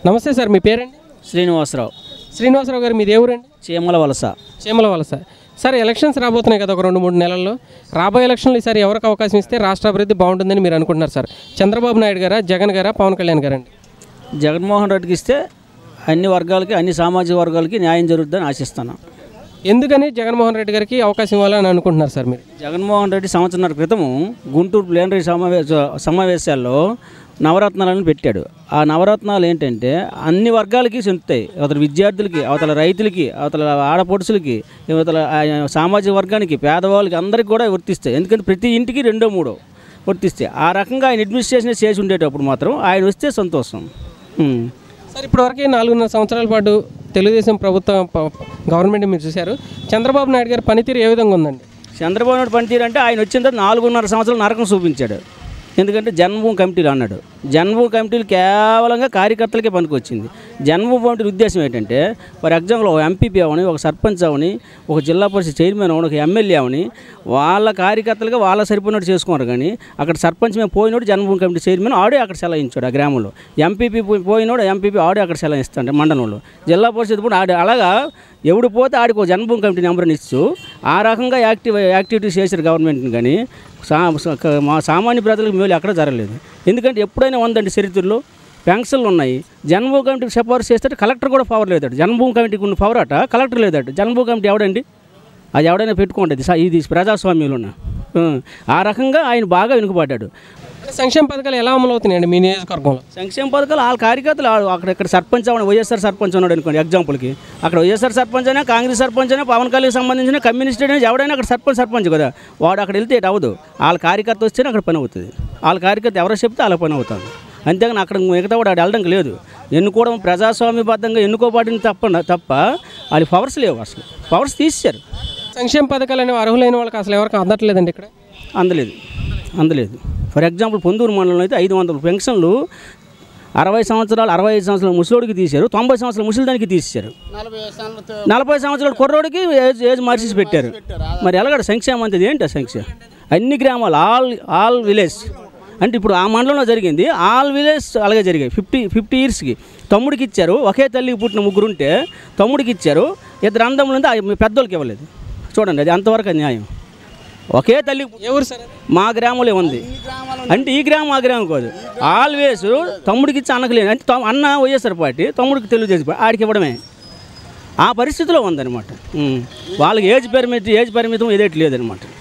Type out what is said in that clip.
నమస్తే సార్ మీ పేరండి శ్రీనివాసరావు శ్రీనివాసరావు గారు మీది ఎవరండి చీమల వలస చీమల వలస సార్ ఎలక్షన్స్ రాబోతున్నాయి కదా ఒక రెండు మూడు నెలల్లో రాబోయే ఎలక్షన్లు ఈసారి ఎవరికి అవకాశం ఇస్తే రాష్ట్ర అభివృద్ధి బాగుంటుందని మీరు అనుకుంటున్నారు సార్ చంద్రబాబు నాయుడు గారా జగన్ గారా పవన్ కళ్యాణ్ గారండి జగన్మోహన్ రెడ్డికి ఇస్తే అన్ని వర్గాలకి అన్ని సామాజిక వర్గాలకి న్యాయం జరుగుతుందని ఆశిస్తున్నాను ఎందుకని జగన్మోహన్ రెడ్డి గారికి అవకాశం ఇవ్వాలని అనుకుంటున్నారు సార్ మీరు జగన్మోహన్ రెడ్డి సంవత్సరాల క్రితము గుంటూరు ప్లేనరీ సమావేశ సమావేశాల్లో నవరత్నాలను పెట్టాడు ఆ నవరత్నాలు ఏంటంటే అన్ని వర్గాలకి చెందుతాయి అవతల విద్యార్థులకి అవతల రైతులకి అవతల ఆడపడుచులకి అవతల ఆ సామాజిక వర్గానికి పేదవాళ్ళకి అందరికీ కూడా వర్తిస్తాయి ఎందుకంటే ప్రతి ఇంటికి రెండో మూడో వర్తిస్తాయి ఆ రకంగా ఆయన అడ్మినిస్ట్రేషన్ చేసి ఉండేటప్పుడు మాత్రం ఆయన వస్తే సంతోషం ఉం. సార్ ఇప్పటివరకు నాలుగున్నర సంవత్సరాల పాటు తెలుగుదేశం ప్రభుత్వం ప- గవర్నమెంట్ మీరు చూశారు చంద్రబాబు నాయుడు గారి పనితీరు ఏ విధంగా ఉందండి చంద్రబాబు నాయుడు పనితీరు అంటే ఆయన వచ్చిన తర్వాత నాలుగున్నర సంవత్సరాలు నరకం చూపించాడు ఎందుకంటే జన్మభూమి కమిటీలు అన్నాడు జన్మభూమి కమిటీలు కేవలంగా కార్యకర్తలకే పనికొచ్చింది జన్మభూమి కమిటీ ఉద్దేశం ఏంటంటే ఫర్ ఎగ్జాంపుల్ ఒక ఎంపీపీ అవని ఒక సర్పంచ్ అవని ఒక జిల్లా పరిషత్ చైర్మన్ అవని ఒక ఎమ్మెల్యే అవని వాళ్ళ కార్యకర్తలుగా వాళ్ళ సరిపోయినట్టు చేసుకున్నారు కానీ అక్కడ సర్పంచ్ మేము పోయినోడు జన్మభూమి కమిటీ చైర్మన్ ఆడే అక్కడ సెలవించాడు ఆ గ్రామంలో ఎంపీపీ పోయినోడు ఎంపీపీ ఆడే అక్కడ సెలవిస్తాడు మండలంలో జిల్లా పరిషత్ కూడా ఆడే అలాగా ఎవడు పోతే ఆడికి ఒక జన్మభూమి కమిటీ నెంబర్ని ఇస్తూ ఆ రకంగా యాక్టివ్ యాక్టివిటీస్ చేశారు గవర్నమెంట్ని కానీ సా స- క- మా సామాన్య ప్రజలకు మేలు ఎక్కడ జరగలేదు ఎందుకంటే ఎప్పుడైనా ఉందండి చరిత్రలో పెన్షన్లు ఉన్నాయి జన్మభూమి కమిటీకి సిఫార్సు చేస్తే కలెక్టర్ కూడా పవర్ లేదట జన్మభూమి కమిటీకి ఉన్న పవర్ అట కలెక్టర్ లేదట జన్మభూమి కమిటీ ఎవడండి అది ఎవడైనా పెట్టుకోండి ఇది స- ఇది ప్రజాస్వామ్యంలో ఉన్న ఉం. ఆ రకంగా ఆయన బాగా వెనుకబడ్డాడు అంటే సంక్షేమ పథకాలు ఎలా అమలు అవుతున్నాయండి మీ నియోజకవర్గంలో సంక్షేమ పథకాలు వాళ్ళ కార్యకర్తలు వాళ్ళు అక్కడ ఇక్కడ సర్పంచ్ అవడం వైఎస్ఆర్ సర్పంచ్ ఉన్నాడు అనుకోండి ఎగ్జాంపుల్కి అక్కడ వైఎస్ఆర్ సర్పంచ్ అయినా కాంగ్రెస్ సర్పంచ్ అయినా పవన్ కళ్యాణ్ సంబంధించిన కమ్యూనిస్ట్ అయినా ఎవడైనా అక్కడ సర్పంచ్ సర్పంచ్ కదా వాడు అక్కడ వెళ్తే ఇటు అవ్వదు వాళ్ళ కార్యకర్త వస్తేనే అక్కడ పని అవుతుంది వాళ్ళ కార్యకర్త ఎవరో చెప్తే వాళ్ళ పని అవుతుంది అంతేగాని అక్కడ మిగతా వాడు ఆడ వెళ్ళడానికి లేదు ఎన్నుకోవడం ప్రజాస్వామ్యబద్ధంగా ఎన్నుకోబడిన తప్ప తప్ప వాళ్ళకి పవర్స్ లేవు అసలు పవర్స్ తీసేశారు సంక్షేమ పథకాలు అనేవి అర్హులైన వాళ్ళకి అసలు ఎవరికి అందట్లేదండి ఇక్కడ అందలేదు అందలేదు ఫర్ ఎగ్జాంపుల్ పొందూరు మండలంలో అయితే ఐదు వందల పెన్షన్లు అరవై సంవత్సరాలు అరవై ఐదు సంవత్సరాల ముసలోడికి తీశారు తొంభై సంవత్సరాల ముసలిదానికి తీసేశారు నలభై సంవత్సరాల కుర్రోడికి ఏజ్ ఏజ్ మార్చేసి పెట్టారు మరి ఎలాగడ సంక్షేమం అంటే ఏంటి ఆ సంక్షేమం అన్ని గ్రామాలు ఆల్ ఆల్ విలేజ్ అంటే ఇప్పుడు ఆ మండలంలో జరిగింది ఆల్ విలేజ్ అలాగే జరిగాయి ఫిఫ్టీ ఫిఫ్టీ ఇయర్స్కి తమ్ముడికి ఇచ్చారు ఒకే తల్లికి పుట్టిన ముగ్గురు ఉంటే తమ్ముడికి ఇచ్చారు ఇద్దరు అందములు ఉంది ఆ పెద్దోళ్ళకి ఇవ్వలేదు చూడండి అది అంతవరకు న్యాయం ఒకే తల్లి ఎవరు సార్ అది? మా గ్రామంలో ఉంది అంటే ఈ గ్రామం ఆ గ్రామం కాదు ఆల్వేస్ తమ్ముడికి ఇచ్చి అన్నకు లేదు అంటే తమ్- అన్న వైఎస్ఆర్ పార్టీ తమ్ముడికి తెలుగుదేశం పార్టీ ఆడికి ఇవ్వడమే ఆ పరిస్థితిలో ఉందన్నమాట ఉం. వాళ్ళకి ఏజ్ పరిమితి ఏజ్ పరిమితం ఏదేటి లేదనమాట